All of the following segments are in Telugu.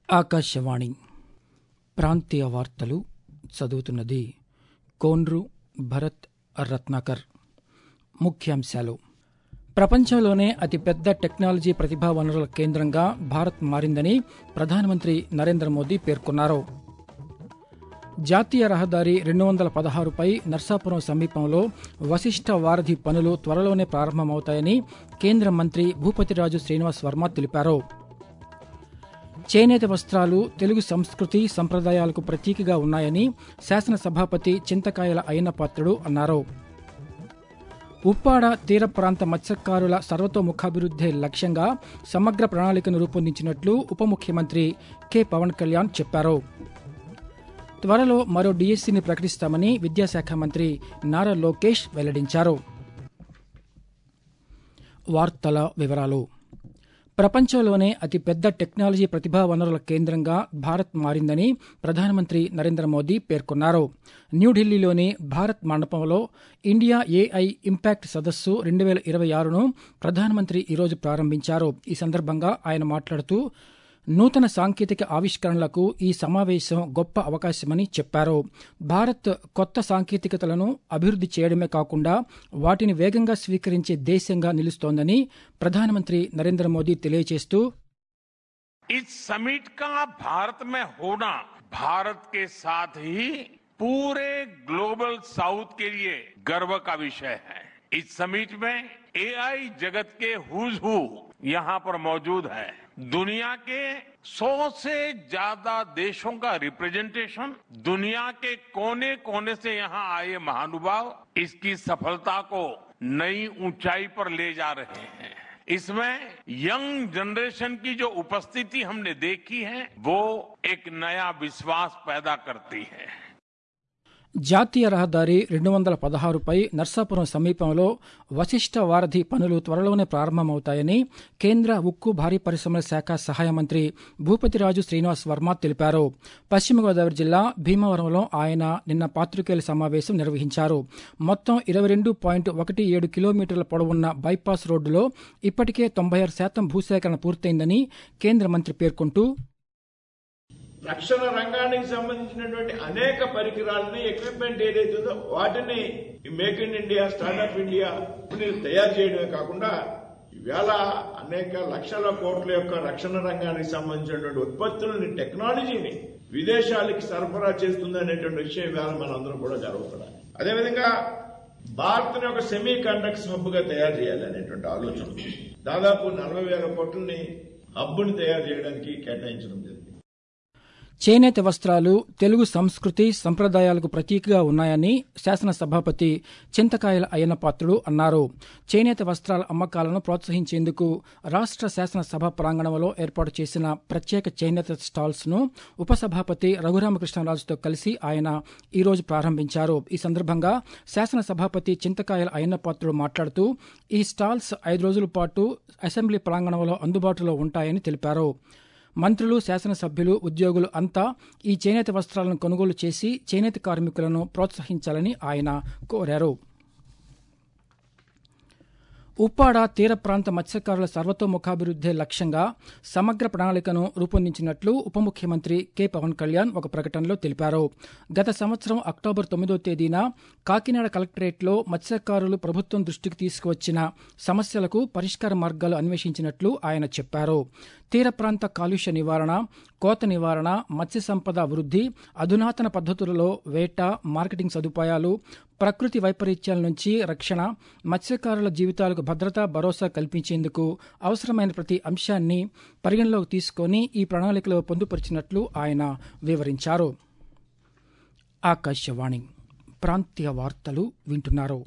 ఆకాశవాణి ప్రాంతీయ వార్తలు చదువుతున్నది కోన్రు భరత్ రత్నాకర్ ముఖ్యాంశాలు ప్రపంచంలోనే అతిపెద్ద టెక్నాలజీ ప్రతిభా వనరుల కేంద్రంగా భారత్ మారిందని ప్రధానమంత్రి నరేంద్ర మోదీ పేర్కొన్నారు జాతీయ రహదారి రెండు వందల పదహారుపై నర్సాపురం సమీపంలో వశిష్ఠ వారధి పనులు త్వరలోనే ప్రారంభమవుతాయని కేంద్ర మంత్రి భూపతిరాజు శ్రీనివాస్ వర్మ తెలిపారు చేనేత వస్త్రాలు తెలుగు సంస్కృతి సంప్రదాయాలకు ప్రతీకగా ఉన్నాయని శాసనసభాపతి చింతకాయల అయ్యన్నపాత్రుడు అన్నారు ఉప్పాడ తీర ప్రాంత మత్స్యకారుల సర్వతోముఖాభివృద్ధి లక్ష్యంగా సమగ్ర ప్రణాళికను రూపొందించినట్లు ఉప ముఖ్యమంత్రి కె పవన్ కళ్యాణ్ చెప్పారు త్వరలో మరో డిఎస్సిని ప్రకటిస్తామని విద్యాశాఖ మంత్రి నారా లోకేష్ వెల్లడించారు వార్తల వివరాలు ప్రపంచంలోనే అతిపెద్ద టెక్నాలజీ ప్రతిభా వనరుల కేంద్రంగా భారత్ మారిందని ప్రధానమంత్రి నరేంద్ర మోదీ పేర్కొన్నారు న్యూఢిల్లీలోని భారత్ మండపంలో ఇండియా ఏఐ ఇంపాక్ట్ సదస్సు రెండు వేల ఇరవై ఆరును ప్రధానమంత్రి ఈరోజు ప్రారంభించారు ఈ సందర్భంగా ఆయన మాట్లాడుతూ నూతన సాంకేతిక ఆవిష్కరణలకు ఈ సమావేశం గొప్ప అవకాశమని చెప్పారు భారత్ కొత్త సాంకేతికతలను అభివృద్ధి చేయడమే కాకుండా వాటిని వేగంగా స్వీకరించే దేశంగా నిలుస్తోందని ప్రధానమంత్రి నరేంద్ర మోదీ తెలియజేస్తూ इस समिट का भारत में होना भारत के साथ ही पूरे ग्लोबल साउथ के लिए गर्व का विषय है इस समिट में एआई जगत के हुज हु यहाँ पर मौजूद है दुनिया के सौ से ज्यादा देशों का रिप्रेजेंटेशन दुनिया के कोने कोने से यहाँ आए महानुभाव इसकी सफलता को नई ऊंचाई पर ले जा रहे हैं इसमें यंग जनरेशन की जो उपस्थिति हमने देखी है वो एक नया विश्वास पैदा करती है జాతీయ రహదారి రెండు వందల పదహారుపై నర్సాపురం సమీపంలో వశిష్ఠ వారధి పనులు త్వరలోనే ప్రారంభమవుతాయని కేంద్ర ఉక్కు భారీ పరిశ్రమల శాఖ సహాయ మంత్రి భూపతిరాజు శ్రీనివాస్ వర్మ తెలిపారు పశ్చిమ గోదావరి జిల్లా భీమవరంలో ఆయన నిన్న పాత్రికేయుల సమావేశం నిర్వహించారు మొత్తం ఇరవై రెండు పాయింట్ ఒకటి ఏడు కిలోమీటర్ల పొడవున్న బైపాస్ రోడ్డులో ఇప్పటికే తొంభై ఆరు శాతం భూసేకరణ పూర్తయిందని కేంద్ర మంత్రి పేర్కొంటూ రక్షణ రంగానికి సంబంధించినటువంటి అనేక పరికరాలని ఎక్విప్మెంట్ ఏదైతే ఉందో వాటిని make in India startup India తయారు చేయడమే కాకుండా ఈవేళ అనేక లక్షల కోట్ల యొక్క రక్షణ రంగానికి సంబంధించినటువంటి ఉత్పత్తులని టెక్నాలజీని విదేశాలకి సరఫరా చేస్తుందనేటువంటి విషయం ఈవేళ మనందరం కూడా గర్వపడాలి అదేవిధంగా భారత్ ఒక సెమీ కండక్ట్స్ హబ్ గా తయారు చేయాలి అనేటువంటి ఆలోచన దాదాపు నలభై వేల కోట్లని హబ్బుని తయారు చేయడానికి కేటాయించడం జరిగింది చేనేత వస్త్రాలు తెలుగు సంస్కృతి సంప్రదాయాలకు ప్రతీకగా ఉన్నాయని శాసనసభాపతి చింతకాయల అయ్యన్నపాత్రుడు అన్నారు చేనేత వస్త్రాల అమ్మకాలను ప్రోత్సహించేందుకు రాష్ట శాసనసభ ప్రాంగణంలో ఏర్పాటు చేసిన ప్రత్యేక చేనేత స్టాల్స్ ను ఉపసభాపతి రఘురామకృష్ణరాజుతో కలిసి ఆయన ఈరోజు ప్రారంభించారు ఈ సందర్భంగా శాసనసభాపతి చింతకాయల అయ్యన్నపాత్రుడు మాట్లాడుతూ ఈ స్టాల్స్ ఐదు రోజుల పాటు అసెంబ్లీ ప్రాంగణంలో అందుబాటులో ఉంటాయని తెలిపారు మంత్రులు శాసనసభ్యులు ఉద్యోగులు అంతా ఈ చేనేత వస్త్రాలను కొనుగోలు చేసి చేనేత కార్మికులను ప్రోత్సహించాలని ఆయన కోరారు ఉప్పాడ తీర ప్రాంత మత్స్యకారుల సర్వతోముఖాభివృద్ధి లక్ష్యంగా సమగ్ర ప్రణాళికను రూపొందించినట్లు ఉప ముఖ్యమంత్రి కె పవన్ కళ్యాణ్ ఒక ప్రకటనలో తెలిపారు గత సంవత్సరం అక్టోబర్ తొమ్మిదో తేదీన కాకినాడ కలెక్టరేట్లో మత్స్యకారులు ప్రభుత్వం దృష్టికి తీసుకువచ్చిన సమస్యలకు పరిష్కార మార్గాలు అన్వేషించినట్లు ఆయన చెప్పారు తీర ప్రాంత కాలుష్య నివారణ కోత నివారణ మత్స్య సంపద వృద్ధి అధునాతన పద్ధతులలో వేట మార్కెటింగ్ సదుపాయాలు ప్రకృతి వైపరీత్యాల నుంచి రక్షణ మత్స్యకారుల జీవితాలకు భద్రత భరోసా కల్పించేందుకు అవసరమైన ప్రతి అంశాన్ని పరిగణలోకి తీసుకొని ఈ ప్రణాళికలో పొందుపరిచినట్లు ఆయన వివరించారు ఆకాశవాణి ప్రాంతీయ వార్తలు వింటున్నారు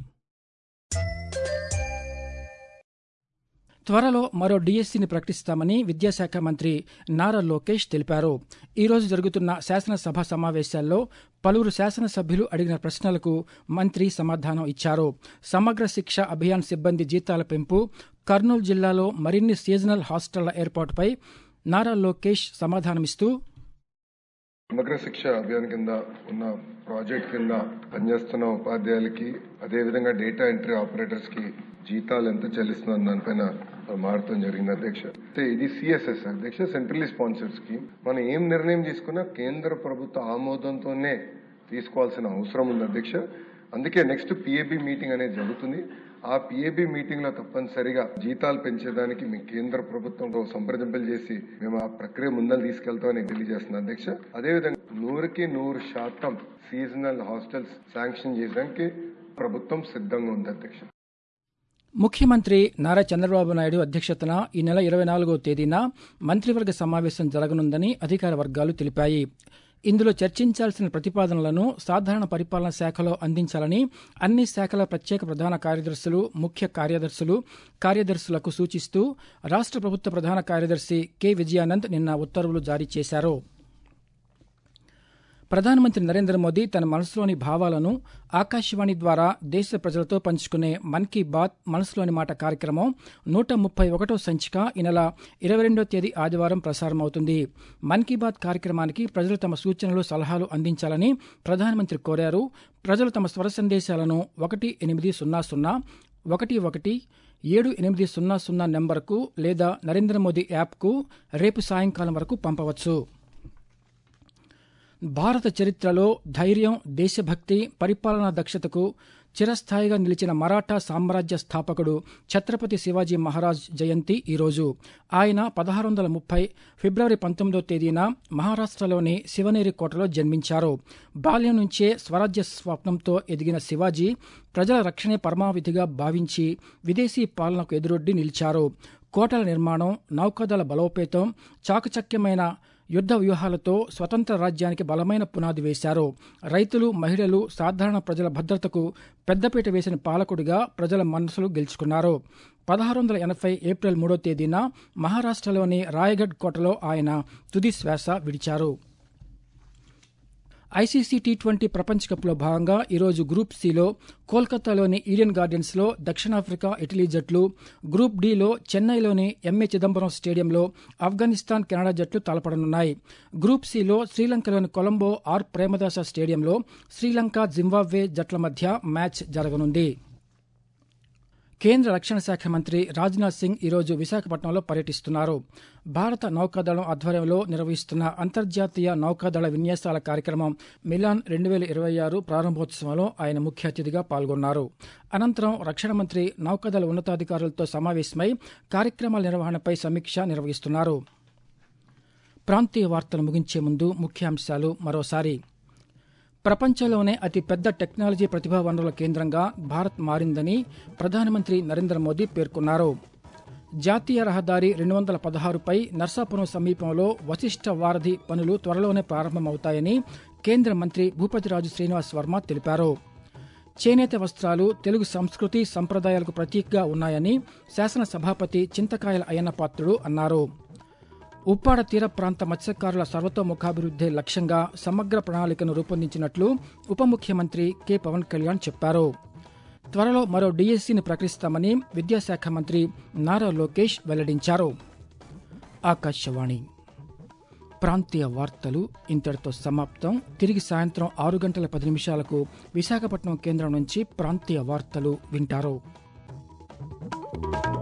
త్వరలో మరో డిఎస్సిని ప్రకటిస్తామని విద్యాశాఖ మంత్రి నారా లోకేష్ తెలిపారు ఈ రోజు జరుగుతున్న శాసనసభ సమావేశాల్లో పలువురు శాసనసభ్యులు అడిగిన ప్రశ్నలకు మంత్రి సమాధానం ఇచ్చారు సమగ్ర శిక్ష అభియాన్ సిబ్బంది జీతాల పెంపు కర్నూలు జిల్లాలో మరిన్ని సీజనల్ హాస్టళ్ల ఏర్పాటుపై నారా లోకేష్ సమాధానమిస్తూ సమగ్ర శిక్ష అభియాన్ కింద ఉన్న ప్రాజెక్ట్ కింద పనిచేస్తున్న ఉపాధ్యాయులకి అదేవిధంగా డేటా ఎంట్రీ ఆపరేటర్స్ కి జీతాలు ఎంత చెల్లిస్తున్నారు దానిపైన మారటం జరిగింది అధ్యక్ష అయితే ఇది సిఎస్ఎస్ అధ్యక్ష సెంట్రల్లీ స్పాన్సర్డ్ స్కీమ్ మనం ఏం నిర్ణయం తీసుకున్నా కేంద్ర ప్రభుత్వ ఆమోదంతోనే తీసుకోవాల్సిన అవసరం ఉంది అధ్యక్ష అందుకే నెక్స్ట్ పిఏబి మీటింగ్ అనేది జరుగుతుంది ఆ పిఏబి మీటింగ్ లో తప్పనిసరిగా జీతాలు పెంచేదానికి మీ కేంద్ర ప్రభుత్వంతో సంప్రదింపులు చేసి మేము ఆ ప్రక్రియ ముందలు తీసుకెళ్తామని తెలియజేస్తున్నాం అధ్యక్ష అదేవిధంగా నూరుకి నూరు శాతం సీజనల్ హాస్టల్స్ శాంక్షన్ చేయడానికి ప్రభుత్వం సిద్ధంగా ఉంది అధ్యక్ష ముఖ్యమంత్రి నారా చంద్రబాబు నాయుడు అధ్యక్షతన ఈ నెల ఇరవై నాలుగో తేదీన మంత్రివర్గ సమావేశం జరగనుందని అధికార వర్గాలు తెలిపాయి ఇందులో చర్చించాల్సిన ప్రతిపాదనలను సాధారణ పరిపాలన శాఖలో అందించాలని అన్ని శాఖల ప్రత్యేక ప్రధాన కార్యదర్శులు ముఖ్య కార్యదర్శులు కార్యదర్శులకు సూచిస్తూ రాష్ట్ర ప్రభుత్వ ప్రధాన కార్యదర్శి కె విజయానంద్ నిన్న ఉత్తర్వులు జారీ చేశారు ప్రధానమంత్రి నరేంద్ర మోదీ తన మనసులోని భావాలను ఆకాశవాణి ద్వారా దేశ ప్రజలతో పంచుకునే మన్ కీ బాత్ మనసులోని మాట కార్యక్రమం నూట ముప్పై ఒకటో సంచిక ఈ నెల ఇరవై రెండో తేదీ ఆదివారం ప్రసారమవుతుంది మన్ కీ బాత్ కార్యక్రమానికి ప్రజలు తమ సూచనలు సలహాలు అందించాలని ప్రధానమంత్రి కోరారు ప్రజలు తమ స్వర సందేశాలను ఒకటి ఎనిమిది సున్నా సున్నా ఒకటి ఒకటి ఏడు ఎనిమిది సున్నా సున్నా నెంబర్కు లేదా నరేంద్ర మోదీ యాప్కు రేపు సాయంకాలం వరకు పంపవచ్చు భారత చరిత్రలో ధైర్యం దేశభక్తి పరిపాలనా దక్షతకు చిరస్థాయిగా నిలిచిన మరాఠా సామ్రాజ్య స్థాపకుడు ఛత్రపతి శివాజీ మహారాజ్ జయంతి ఈరోజు ఆయన పదహారు వందల ముప్పై ఫిబ్రవరి పంతొమ్మిదో తేదీన మహారాష్ట్రలోని శివనేరి కోటలో జన్మించారు బాల్యం నుంచే స్వరాజ్య స్వప్నంతో ఎదిగిన శివాజీ ప్రజల రక్షణే పరమావిధిగా భావించి విదేశీ పాలనకు ఎదురొడ్డి నిలిచారు కోటల నిర్మాణం నౌకాదళ బలోపేతం చాకచక్యమైన యుద్ధ వ్యూహాలతో స్వతంత్ర రాజ్యానికి బలమైన పునాది వేశారు రైతులు మహిళలు సాధారణ ప్రజల భద్రతకు పెద్దపీట వేసిన పాలకుడిగా ప్రజల మనసులు గెలుచుకున్నారు పదహారు వందల ఎనభై ఏప్రిల్ మూడో తేదీన మహారాష్ట్రలోని రాయగఢ్ కోటలో ఆయన తుది శ్వాస విడిచారు ఐసీసీ టీ ట్వంటీ ప్రపంచ కప్లో భాగంగా ఈరోజు గ్రూప్ సిలో కోల్కతాలోని ఈడెన్ గార్డెన్స్లో దక్షిణాఫ్రికా ఇటలీ జట్లు గ్రూప్ డిలో చెన్నైలోని ఎంఏ చిదంబరం స్టేడియంలో ఆఫ్ఘనిస్తాన్ కెనడా జట్లు తలపడనున్నాయి గ్రూప్ సిలో శ్రీలంకలోని కొలంబో ఆర్ ప్రేమదాస స్టేడియంలో శ్రీలంక జింబాబ్వే జట్ల మధ్య మ్యాచ్ జరగనుంది కేంద్ర రక్షణ శాఖ మంత్రి రాజ్నాథ్ సింగ్ ఈరోజు విశాఖపట్నంలో పర్యటిస్తున్నారు భారత నౌకాదళం ఆధ్వర్యంలో నిర్వహిస్తున్న అంతర్జాతీయ నౌకాదళ విన్యాసాల కార్యక్రమం మిలాన్ రెండు వేల ఇరవై ఆరు ప్రారంభోత్సవంలో ఆయన ముఖ్య అతిథిగా పాల్గొన్నారు అనంతరం రక్షణ మంత్రి నౌకాదళ ఉన్నతాధికారులతో సమావేశమై కార్యక్రమాల నిర్వహణపై సమీక్ష నిర్వహిస్తున్నారు ప్రాంతీయ వార్తలు ముగించే ముందు ముఖ్యాంశాలు మరోసారి ప్రపంచంలోనే అతి పెద్ద టెక్నాలజీ ప్రతిభా వనరుల కేంద్రంగా భారత్ మారిందని ప్రధానమంత్రి నరేంద్ర మోదీ పేర్కొన్నారు జాతీయ రహదారి రెండు వందల పదహారుపై నర్సాపురం సమీపంలో వశిష్ఠ వారధి పనులు త్వరలోనే ప్రారంభమవుతాయని కేంద్ర మంత్రి భూపతిరాజు శ్రీనివాస్ వర్మ తెలిపారు చేనేత వస్త్రాలు తెలుగు సంస్కృతి సంప్రదాయాలకు ప్రతీకగా ఉన్నాయని శాసన సభాపతి చింతకాయల అయ్యన్న పాత్రుడు అన్నారు ఉప్పాడ తీర ప్రాంత మత్స్యకారుల సర్వతోముఖాభివృద్ధి లక్ష్యంగా సమగ్ర ప్రణాళికను రూపొందించినట్లు ఉప ముఖ్యమంత్రి కె పవన్ కళ్యాణ్ చెప్పారు త్వరలో మరో డీఎస్సీని ప్రకటిస్తామని విద్యాశాఖ మంత్రి నారా లోకేష్ వెల్లడించారు ఆకాశవాణి ప్రాంతీయ వార్తలు ఇంతటితో సమాప్తం తిరిగి సాయంత్రం ఆరు గంటల పది నిమిషాలకు విశాఖపట్నం కేంద్రం నుంచి ప్రాంతీయ వార్తలు వింటారు